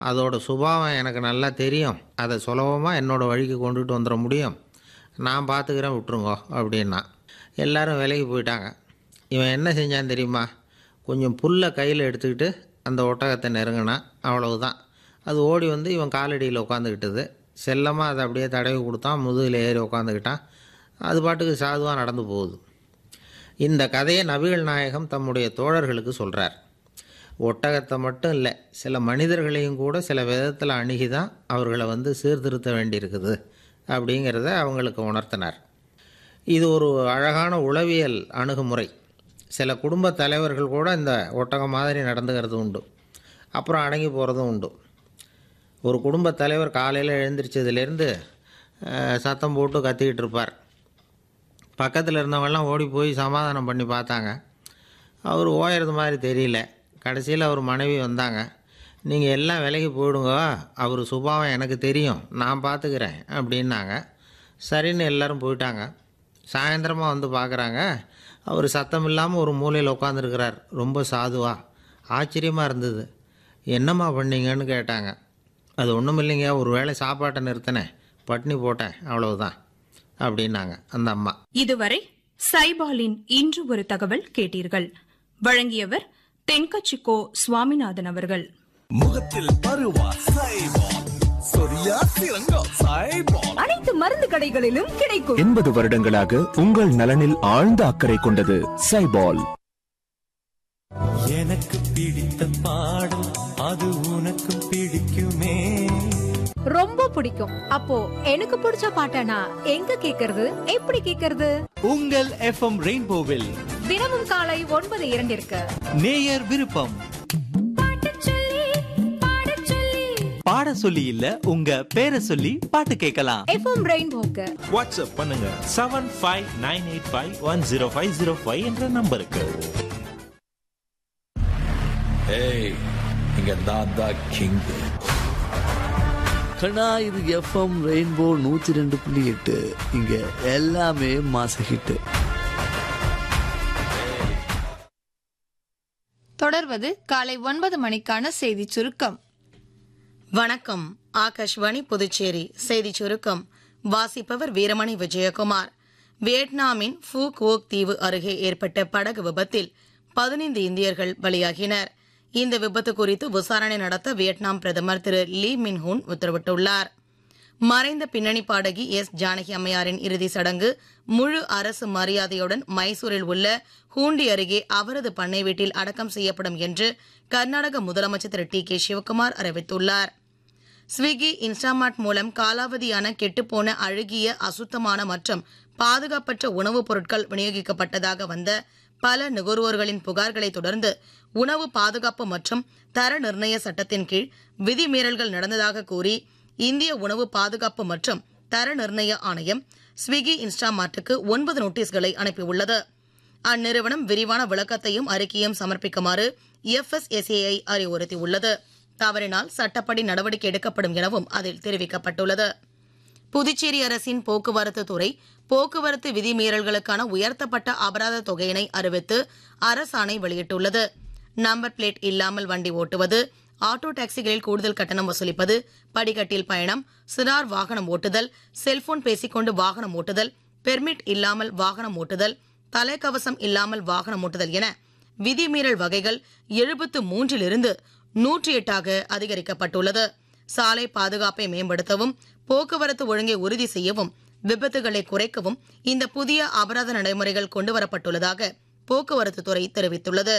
அதோட சுபாவம் எனக்கு நல்லா தெரியும் அதை சுலபமாக என்னோட வழிக்கு கொண்டுட்டு வந்துட முடியும் நான் பார்த்துக்கிறேன் விட்டுருங்கோ அப்படின்னா எல்லாரும் விலைக்கு போயிட்டாங்க இவன் என்ன செஞ்சான் தெரியுமா கொஞ்சம் புல்லை கையில் எடுத்துக்கிட்டு அந்த ஒட்டகத்தை நெருங்கினான் அவ்வளவுதான் அது ஓடி வந்து இவன் காலடியில் உட்காந்துக்கிட்டது செல்லமாக அதை அப்படியே தடவி கொடுத்தான் முதுகில் ஏறி உட்காந்துக்கிட்டான் அது பாட்டுக்கு சாதுவாக நடந்து போகுது இந்த கதையை நபிகள் நாயகம் தம்முடைய தோழர்களுக்கு சொல்கிறார் ஒட்டகத்தை மட்டும் இல்லை சில மனிதர்களையும் கூட சில விதத்தில் அணுகி தான் அவர்களை வந்து சீர்திருத்த வேண்டியிருக்குது அப்படிங்கிறத அவங்களுக்கு உணர்த்தினார் இது ஒரு அழகான உளவியல் அணுகுமுறை சில குடும்ப தலைவர்கள் கூட இந்த ஒட்டகம் மாதிரி நடந்துக்கிறது உண்டு அப்புறம் அடங்கி போகிறதும் உண்டு ஒரு குடும்ப தலைவர் காலையில் எழுந்திரிச்சதுலேருந்து அஹ், சத்தம் போட்டு கத்திக்கிட்டு இருப்பார் பக்கத்தில் இருந்தவங்கெல்லாம் ஓடி போய் சமாதானம் பண்ணி பார்த்தாங்க அவர் ஓயறது மாதிரி தெரியல கடைசியில் அவர் மனைவி வந்தாங்க நீங்கள் எல்லாம் விலைக்கு போயிடுங்க அவர் சுபாவம் எனக்கு தெரியும் நான் பார்த்துக்கிறேன் அப்படின்னாங்க சரின்னு எல்லாரும் போயிட்டாங்க சாயந்தரமாக வந்து பார்க்குறாங்க அவர் சத்தம் இல்லாமல் ஒரு மூலையில் உட்காந்துருக்கிறார் ரொம்ப சாதுவா ஆச்சரியமாக இருந்தது என்னம்மா பண்ணீங்கன்னு கேட்டாங்க அது ஒன்றும் இல்லைங்க ஒரு வேளை சாப்பாட்டை நிறுத்தினேன் பட்னி போட்டேன் அவ்வளவுதான் அப்படின்னாங்க அந்த அம்மா இதுவரை சைபாலின் இன்று ஒரு தகவல் கேட்டீர்கள் வழங்கியவர் தென்கச்சிக்கோ சுவாமிநாதன் அவர்கள் முகத்தில் பருவா சைபால் சொரியா சிறங்கா சைபால் அனைத்து மருந்து கடைகளிலும் கிடைக்கும் எண்பது வருடங்களாக உங்கள் நலனில் ஆழ்ந்த அக்கறை கொண்டது சைபால் எனக்கு பிடித்த பாடல் அது உனக்கு பிடிக்குமே ரொம்ப பிடிக்கும் அப்போ எனக்கு பிடிச்ச பாட்டனா எங்க கேக்குறது எப்படி கேக்குறது உங்கள் எஃப்எம் ரெயின்போவில் தினமும் காலை ஒன்பது இரண்டிற்கு நேயர் விருப்பம் பாட சொல்லி இல்ல உங்க பேரை சொல்லி பாட்டு கேட்கலாம் எஃப்எம் ரெயின்போக்கு வாட்ஸ்அப் பண்ணுங்க seven five nine eight five one zero five zero five என்ற நம்பருக்கு ஏய் இங்க நான் தான் கிங் கண்ணா இது எஃப்எம் ரெயின்போ நூத்தி ரெண்டு புள்ளி எட்டு இங்க எல்லாமே மாச ஹிட்டு தொடர்வது காலை ஒன்பது மணிக்கான செய்தி சுருக்கம் வணக்கம் ஆகாஷ்வாணி புதுச்சேரி செய்திச் சுருக்கம் வாசிப்பவர் வீரமணி விஜயகுமார் வியட்நாமின் ஃபூக் ஓக் தீவு அருகே ஏற்பட்ட படகு விபத்தில் பதினைந்து இந்தியர்கள் பலியாகினர் இந்த விபத்து குறித்து விசாரணை நடத்த வியட்நாம் பிரதமர் திரு லீ மின்ஹூன் உத்தரவிட்டுள்ளார் மறைந்த பின்னணி பாடகி எஸ் ஜானகி அம்மையாரின் இறுதி சடங்கு முழு அரசு மரியாதையுடன் மைசூரில் உள்ள ஹூண்டி அருகே அவரது பண்ணை வீட்டில் அடக்கம் செய்யப்படும் என்று கர்நாடக முதலமைச்சர் திரு டி கே சிவக்குமார் அறிவித்துள்ளார் ஸ்விக்கி இன்ஸ்டாமார்ட் மூலம் காலாவதியான கெட்டுப்போன அழுகிய அசுத்தமான மற்றும் பாதுகாப்பற்ற உணவுப் பொருட்கள் விநியோகிக்கப்பட்டதாக வந்த பல நுகர்வோர்களின் புகார்களை தொடர்ந்து உணவு பாதுகாப்பு மற்றும் தர நிர்ணய சட்டத்தின் கீழ் விதிமீறல்கள் நடந்ததாக கூறி இந்திய உணவு பாதுகாப்பு மற்றும் தர நிர்ணய ஆணையம் ஸ்விக்கி இன்ஸ்டாமார்ட்டுக்கு ஒன்பது நோட்டீஸ்களை அனுப்பியுள்ளது அந்நிறுவனம் விரிவான விளக்கத்தையும் அறிக்கையும் சமர்ப்பிக்குமாறு எஃப்எஸ்எஸ்ஏஐ அறிவுறுத்தியுள்ளது தவறினால் சட்டப்படி நடவடிக்கை எடுக்கப்படும் எனவும் அதில் தெரிவிக்கப்பட்டுள்ளது புதுச்சேரி அரசின் போக்குவரத்து துறை போக்குவரத்து விதிமீறல்களுக்கான உயர்த்தப்பட்ட அபராத தொகையினை அறிவித்து அரசாணை வெளியிட்டுள்ளது நம்பர் பிளேட் இல்லாமல் வண்டி ஓட்டுவது ஆட்டோ டாக்ஸிகளில் கூடுதல் கட்டணம் வசூலிப்பது படிக்கட்டில் பயணம் சிறார் வாகனம் ஓட்டுதல் செல்போன் பேசிக்கொண்டு வாகனம் ஓட்டுதல் பெர்மிட் இல்லாமல் வாகனம் ஓட்டுதல் தலைக்கவசம் இல்லாமல் வாகனம் ஓட்டுதல் என விதிமீறல் வகைகள் எழுபத்து மூன்றிலிருந்து நூற்றி எட்டாக அதிகரிக்கப்பட்டுள்ளது சாலை பாதுகாப்பை மேம்படுத்தவும் போக்குவரத்து ஒழுங்கை உறுதி செய்யவும் விபத்துகளை குறைக்கவும் இந்த புதிய அபராத நடைமுறைகள் கொண்டுவரப்பட்டுள்ளதாக போக்குவரத்து துறை தெரிவித்துள்ளது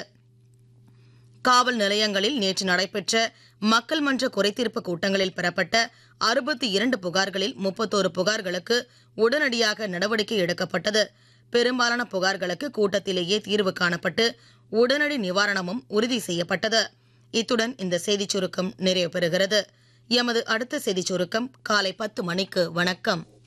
காவல் நிலையங்களில் நேற்று நடைபெற்ற மக்கள் மன்ற குறைதீர்ப்பு கூட்டங்களில் பெறப்பட்ட அறுபத்தி இரண்டு புகார்களில் முப்பத்தோரு புகார்களுக்கு உடனடியாக நடவடிக்கை எடுக்கப்பட்டது பெரும்பாலான புகார்களுக்கு கூட்டத்திலேயே தீர்வு காணப்பட்டு உடனடி நிவாரணமும் உறுதி செய்யப்பட்டது இத்துடன் இந்த செய்திச் சுருக்கம் நிறைவு பெறுகிறது எமது அடுத்த செய்திச் சுருக்கம் காலை பத்து மணிக்கு வணக்கம்